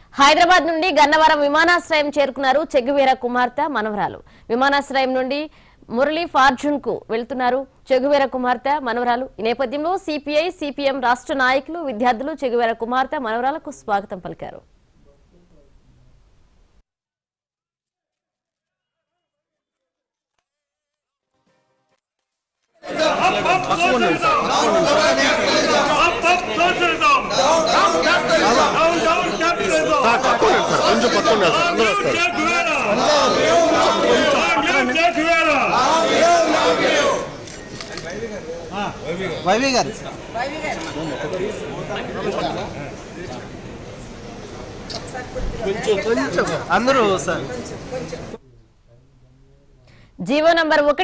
హైదరాబాద్ నుండి గన్నవరం విమానాశ్రయం చేరుకున్నారు చెగువీర కుమార్తె మనవరాలు విమానాశ్రయం నుండి మురళీ ఫార్జున్ కు వెళ్తున్నారు చెగువీర కుమార్తె మనవరాలు ఈ నేపథ్యంలో సిపిఐ సిపిఎం రాష్ట్ర నాయకులు విద్యార్థులు చెగువీర కుమార్తె మనవరాలకు స్వాగతం పలికారు కొంచెం పక్కన సార్ అందరూ వస్తారు వైవి గారు అందరూ సార్ జీవో నంబర్ ఒకటి